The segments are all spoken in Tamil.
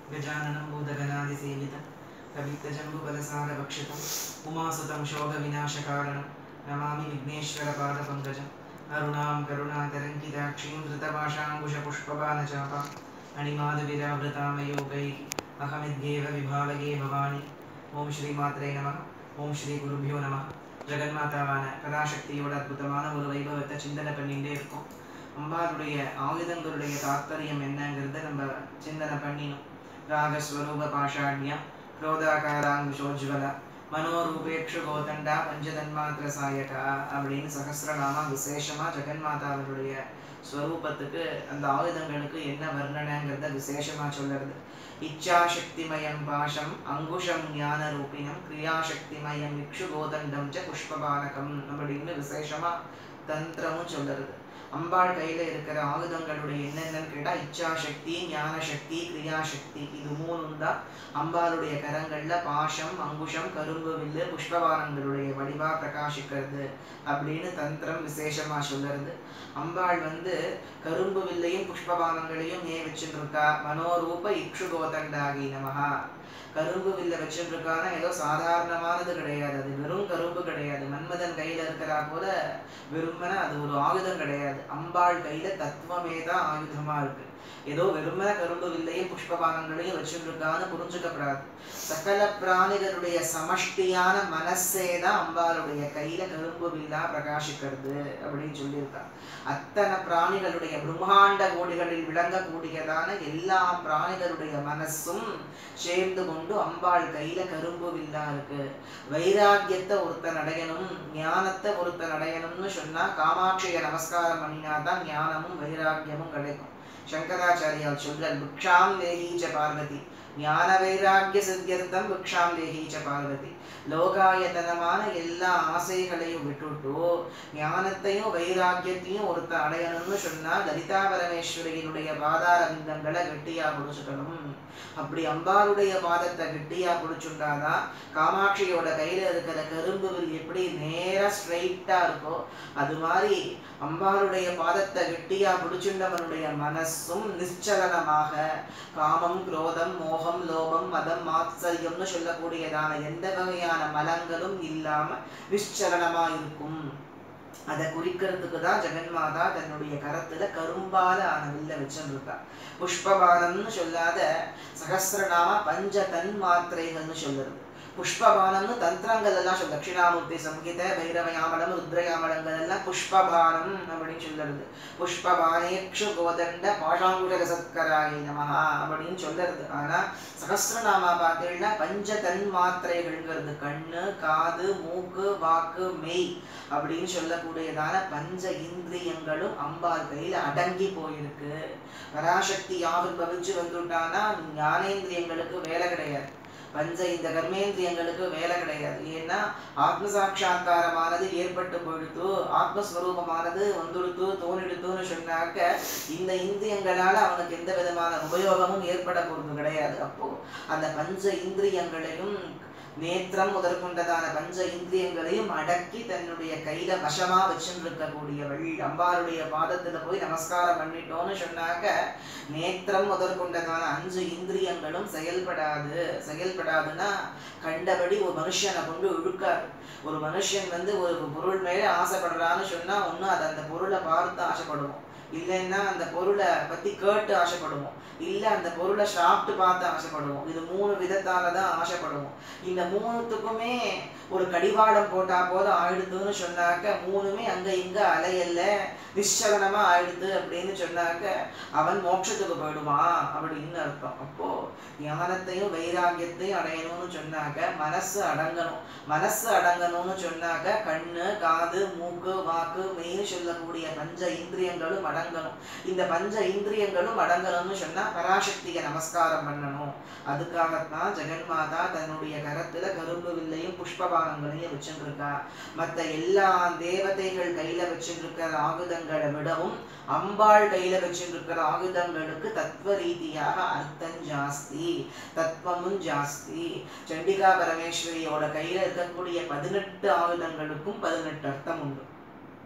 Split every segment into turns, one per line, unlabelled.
गजाननं भूतगणादिसेवितं कवित्तजम्बुफलसारभक्षितम् उमासुतं शोकविनाशकारणं नमामि विघ्नेश्वरपादपङ्कजम् अरुणां करुणातरङ्किताक्षीं धृतपाशाङ्कुशपुष्पबाणचापाम् अणिमाधुविरावृतामयोगैः अहमिद्येव विभावगे भवानि ஓம் ஸ்ரீ மாத்ரே நம ஓம் ஸ்ரீ குருபியோ நம ஜெகன்மாதாவான கதாசக்தியோட அற்புதமான ஒரு வைபவத்தை சிந்தனை பண்ணிகிட்டே இருக்கோம் அம்பாளுடைய ஆயுதங்களுடைய தாத்பரியம் என்னங்கிறத நம்ம சிந்தனை பண்ணினோம் ராகஸ்வரூப பாஷாட்யா क्रोधाकाराङ्कुशोज्वल மனோரூபேக்ஷு கோதண்டா பஞ்சதன்மாத்திர சாயகா அப்படின்னு சகசிரநாமா விசேஷமா ஜெகன்மாதாவினுடைய ஸ்வரூபத்துக்கு அந்த ஆயுதங்களுக்கு என்ன வர்ணனைங்கிறத விசேஷமா சொல்லுறது இச்சாசக்திமயம் பாஷம் அங்குஷம் ஞான ரூபினம் கிரியாசக்திமயம் இக்ஷு கோதண்டம் ச புஷ்பபானகம் அப்படின்னு விசேஷமா தந்திரமும் சொல்லுறது அம்பாள் கையில இருக்கிற ஆயுதங்களுடைய என்னென்னன்னு கேட்டா இச்சாசக்தி ஞான சக்தி கிரியாசக்தி இது மூணும் தான் அம்பாளுடைய கரங்கள்ல பாஷம் அங்குஷம் கரும்பு வில்லு புஷ்பபானங்களுடைய வடிவா பிரகாசிக்கிறது அப்படின்னு தந்திரம் விசேஷமா சொல்லுறது அம்பாள் வந்து கரும்பு வில்லையும் புஷ்பபானங்களையும் ஏன் வச்சுட்டு இருக்கா மனோரூப இக்ஷு கோதண்டாகி நமஹா கரும்பு வில்ல வச்சுட்டு இருக்கான்னா ஏதோ சாதாரணமானது கிடையாது அது வெறும் கரும்பு கிடையாது மன்மதன் கையில இருக்கிறா போல வெறுமன அது ஒரு ஆயுதம் கிடையாது அம்பாள் கையில தத்துவமே தான் ஆயுதமா இருக்கு ஏதோ வெறுமன கரும்பு வில்லையும் புஷ்பபானங்களையும் வச்சுருக்கான்னு புரிஞ்சுக்கப்படாது சகல பிராணிகளுடைய சமஷ்டியான மனசே தான் அம்பாளுடைய கையில கரும்பு வில்லா பிரகாசிக்கிறது அப்படின்னு சொல்லியிருக்கா அத்தனை பிராணிகளுடைய பிரம்மாண்ட கோடிகளில் விளங்கக்கூடியதான எல்லா பிராணிகளுடைய மனசும் சேர்ந்து கொண்டு அம்பாள் கையில கரும்பு வில்லா இருக்கு வைராக்கியத்தை ஒருத்தன் அடையணும் ஞானத்தை ஒருத்தன் அடையணும்னு சொன்னா காமாட்சியை நமஸ்காரம் பண்ணினா தான் ஞானமும் வைராக்கியமும் கிடைக்கும் சங்கராச்சாரியால் சொல்றார் பிக்ஷாம் லேஹீச்ச பார்வதி ஞான வைராக்கிய சித்தியர்த்தம் பிக்ஷாம் லேஹீச்ச பார்வதி லோகாயத்தனமான எல்லா ஆசைகளையும் விட்டுட்டு ஞானத்தையும் வைராக்கியத்தையும் ஒருத்த அடையணும்னு சொன்னா லலிதா பரமேஸ்வரியினுடைய பாதார விந்தங்களை கெட்டியா பிடிச்சுக்கணும் அப்படி அம்பாளுடைய பாதத்தை கெட்டியா பிடிச்சுட்டாதான் காமாட்சியோட கையில இருக்கிற கரும்பு வில் எப்படி நேரா ஸ்ட்ரைட்டா இருக்கோ அது மாதிரி அம்பாளுடைய பாதத்தை கெட்டியா பிடிச்சுண்டவனுடைய மனசும் நிச்சலனமாக காமம் குரோதம் மோகம் லோபம் மதம் மாத்சரியம்னு சொல்லக்கூடியதான எந்த வகையான மலங்களும் இல்லாம நிச்சலனமா இருக்கும் அதை குறிக்கிறதுக்கு தான் ஜெகன்மாதா தன்னுடைய கரத்துல கரும்பால ஆன வில்ல வச்சுருக்கா புஷ்பபானம்னு சொல்லாத சகசிரநாம பஞ்ச தன் மாத்திரைகள்னு சொல்லுறது புஷ்பபானம்னு தந்திரங்கள் எல்லாம் சொல்ல தட்சிணாமூர்த்தி சங்கீத பைரவயாமலம் ருத்ரயாமலங்கள் எல்லாம் புஷ்பபானம் அப்படின்னு சொல்லுறது புஷ்பபானேக்ஷு கோதண்ட பாஷாங்குட சத்கராய நமஹா அப்படின்னு சொல்லுறது ஆனா சகசிரநாமா பார்த்தீங்கன்னா பஞ்ச தன் மாத்திரைகள்ங்கிறது கண்ணு காது மூக்கு வாக்கு மெய் அப்படின்னு சொல்லக்கூடியதான பஞ்ச இந்திரியங்களும் அம்பாள் கையில அடங்கி போயிருக்கு பராசக்தி ஆவிர்பவிச்சு வந்துட்டானா ஞானேந்திரியங்களுக்கு வேலை கிடையாது பஞ்ச இந்த கர்மேந்திரியங்களுக்கு வேலை கிடையாது ஏன்னா ஆத்ம சாட்சா்காரமானது ஏற்பட்டு பொழுது ஆத்மஸ்வரூபமானது வந்துடுத்து தோணிடுத்துன்னு சொன்னாக்க இந்த இந்திரியங்களால அவனுக்கு எந்த விதமான உபயோகமும் ஏற்பட போறது கிடையாது அப்போ அந்த பஞ்ச இந்திரியங்களையும் நேத்திரம் முதற்கொண்டதான பஞ்ச இந்திரியங்களையும் அடக்கி தன்னுடைய கையில வசமா வச்சுருக்கக்கூடியவள் அம்பாளுடைய பாதத்துல போய் நமஸ்காரம் பண்ணிட்டோம்னு சொன்னாக்க நேத்திரம் முதற்கொண்டதான அஞ்சு இந்திரியங்களும் செயல்படாது செயல்படாதுன்னா கண்டபடி ஒரு மனுஷனை கொண்டு இழுக்காது ஒரு மனுஷன் வந்து ஒரு பொருள் மேல ஆசைப்படுறான்னு சொன்னா ஒண்ணு அது அந்த பொருளை பார்த்து ஆசைப்படுவோம் இல்லைன்னா அந்த பொருளை பத்தி கேட்டு ஆசைப்படுவோம் இல்ல அந்த பொருளை சாப்பிட்டு பார்த்து ஆசைப்படுவோம் இது மூணு விதத்தால தான் ஆசைப்படுவோம் இந்த மூணுத்துக்குமே ஒரு கடிவாளம் போட்டா போல ஆயிடுதுன்னு சொன்னாக்க மூணுமே அங்க இங்க அலையல்ல நிச்சலனமா ஆயிடுது அப்படின்னு சொன்னாக்க அவன் மோட்சத்துக்கு போயிடுவான் அப்படின்னு அர்த்தம் அப்போ ஞானத்தையும் வைராகியத்தையும் அடையணும்னு சொன்னாக்க மனசு அடங்கணும் மனசு அடங்கணும்னு சொன்னாக்க கண்ணு காது மூக்கு வாக்கு மெயின் சொல்லக்கூடிய பஞ்ச இந்திரியங்களும் அடங்கணும் இந்த பஞ்ச இந்திரியங்களும் அடங்கணும்னு சொன்னா பராசக்தியை நமஸ்காரம் பண்ணணும் அதுக்காகத்தான் ஜெகன்மாதா தன்னுடைய கரத்துல கரும்பு வில்லையும் புஷ்பபானங்களையும் வச்சுருக்கா மற்ற எல்லா தேவதைகள் கையில வச்சுருக்கிற ஆயுதங்களை விடவும் அம்பாள் கையில வச்சுருக்கிற ஆயுதங்களுக்கு தத்துவ ரீதியாக அர்த்தம் ஜாஸ்தி தத்துவமும் ஜாஸ்தி சண்டிகா பரமேஸ்வரியோட கையில இருக்கக்கூடிய பதினெட்டு ஆயுதங்களுக்கும் பதினெட்டு அர்த்தம் உண்டு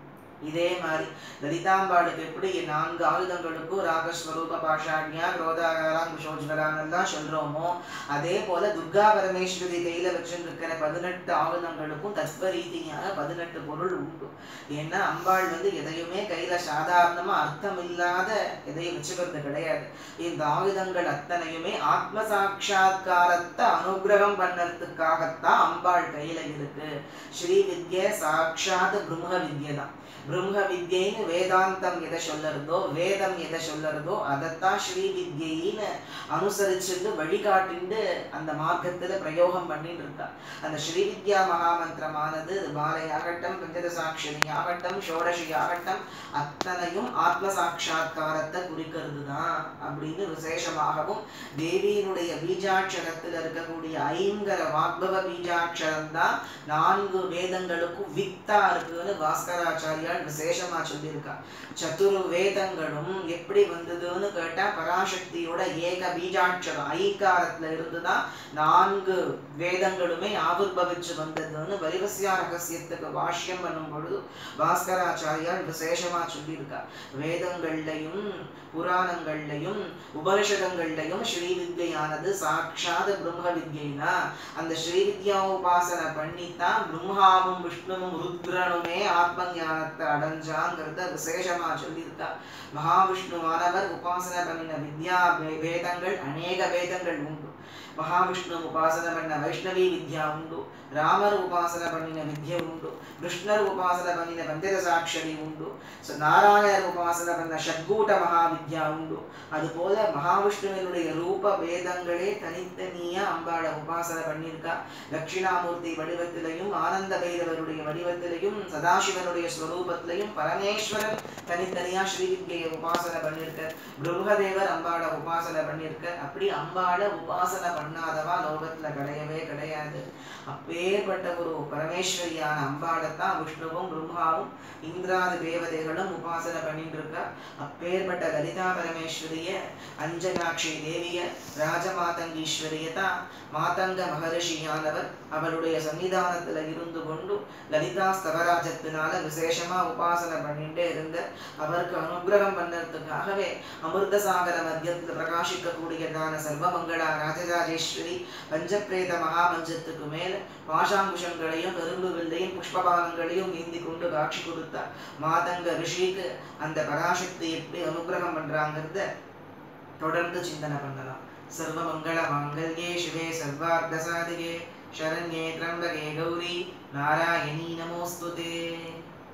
இதே மாதிரி லலிதாம்பாளுக்கு எப்படி நான்கு ஆயுதங்களுக்கும் ராகஸ்வரூப பாஷாட்யா குரோதாகாரா குஷோஜ்வரானெல்லாம் சொல்றோமோ அதே போல துர்கா பரமேஸ்வரி கையில வச்சிருக்கிற பதினெட்டு ஆயுதங்களுக்கும் தத்வ ரீதியாக பதினெட்டு பொருள் உண்டு ஏன்னா அம்பாள் வந்து எதையுமே கையில சாதாரணமா அர்த்தம் இல்லாத எதையும் வச்சுக்கிறது கிடையாது இந்த ஆயுதங்கள் அத்தனையுமே ஆத்ம சாட்சா்காரத்தை அனுகிரகம் பண்ணறதுக்காகத்தான் அம்பாள் கையில இருக்கு ஸ்ரீ வித்ய சாட்சாத் பிரம்ம வித்யை தான் பிரம்ம வித்யைன்னு வேதாந்தம் எதை சொல்லறதோ வேதம் எதை சொல்லறதோ அதைத்தான் ஸ்ரீ வித்யின்னு அனுசரிச்சுட்டு வழிகாட்டிண்டு அந்த மார்க்கத்துல பிரயோகம் பண்ணிட்டு இருக்கா அந்த ஸ்ரீ வித்யா மகாமந்திரமானது மாலையாகட்டும் பஞ்சதசாட்சரி ஆகட்டும் ஷோடசி ஆகட்டும் அத்தனையும் ஆத்ம சாட்சா்காரத்தை குறிக்கிறது தான் அப்படின்னு விசேஷமாகவும் தேவியினுடைய பீஜாட்சரத்தில் இருக்கக்கூடிய ஐங்கர வாக்பவ பீஜாட்சரம் தான் நான்கு வேதங்களுக்கும் வித்தா இருக்குன்னு பாஸ்கராச்சாரியார் விசேஷமா சொல்லியிருக்கா சதுரு வேதங்களும் எப்படி வந்ததுன்னு கேட்டா பராசக்தியோட ஏக பீஜாட்சரம் ஐகாரத்துல இருந்துதான் நான்கு வேதங்களுமே ஆவிர்பவிச்சு வந்ததுன்னு வரிவசியா ரகசியத்துக்கு பாஷ்யம் பண்ணும் பொழுது பாஸ்கராச்சாரியார் விசேஷமா சொல்லியிருக்கா வேதங்கள்லையும் புராணங்கள்லையும் உபனிஷதங்கள்லையும் ஸ்ரீ வித்யானது சாட்சாத் பிரம்ம வித்யைனா அந்த ஸ்ரீ வித்யா உபாசனை பண்ணித்தான் பிரம்மாவும் விஷ்ணுவும் ருத்ரனுமே ஆத்ம ஞானத்தை அடைஞ்சாங்கிறத விசேஷமா சொல்லியிருக்கா மகாவிஷ்ணுவானவர் உபாசனை பண்ணின வித்யா வே- வேதங்கள் அநேக வேதங்கள் உண்டு மகாவிஷ்ணு உபாசனை பண்ண வைஷ்ணவி வித்யா உண்டு ராமர் உபாசனை பண்ணின வித்யை உண்டு கிருஷ்ணர் உபாசனை பண்ணின பஞ்சதசாட்சரி உண்டு ச- நாராயணர் உபாசனை பண்ண ஷட்கூட்ட மகாவித்யா உண்டு அதுபோல மகாவிஷ்ணுவினுடைய ரூப வேதங்களே தனித்தனியா அம்பாளை உபாசனை பண்ணியிருக்கா தட்சிணாமூர்த்தி வடிவத்திலையும் ஆனந்த பைரவருடைய வடிவத்திலையும் சதாசிவனுடைய ஸ்வரூபத்திலையும் பரமேஸ்வரன் தனித்தனியா ஸ்ரீவித்யை உபாசனை பண்ணியிருக்க பிரம்மதேவர் அம்பாளை உபாசனை பண்ணியிருக்க அப்படி அம்பாளை உபாசனை பண்ணாதவா லோகத்துல கிடையவே கிடையாது அப்பேற்பட்ட ஒரு பரமேஸ்வரியான அம்பாளை தான் விஷ்ணுவும் பிரம்மாவும் இந்திராதி தேவதைகளும் உபாசனை பண்ணிட்டு இருக்கா அப்பேற்பட்ட லலிதா பரமேஸ்வரிய அஞ்சனாட்சி தேவிய ராஜமாதங்கீஸ்வரிய தான் மாதங்க மகரிஷியானவர் அவருடைய சன்னிதானத்துல இருந்து கொண்டு லலிதா ஸ்தவராஜத்தினால விசேஷமா உபாசனை பண்ணிட்டே இருந்த அவருக்கு அனுகிரகம் பண்ணறதுக்காகவே அமிர்தசாகர மத்தியத்தில் பிரகாசிக்கக்கூடியதான சர்வமங்களா ராஜராஜேஸ்வரி பஞ்சப்பிரேத மகாமஞ்சத்துக்கு மேல பாஷாங்குஷங்களையும் கரும்பு வில்லையும் புஷ்பபானங்களையும் ஏந்தி கொண்டு காட்சி கொடுத்தார் மாதங்க ரிஷிக்கு அந்த பராசக்தி எப்படி அனுகிரகம் பண்றாங்கிறத தொடர்ந்து சிந்தனை பண்ணலாம் சர்வமங்கள மாங்கல்யே சிவே சர்வார்த்த சாதிகே சரண்யே திரம்பகே கௌரி நாராயணி நமோஸ்துதே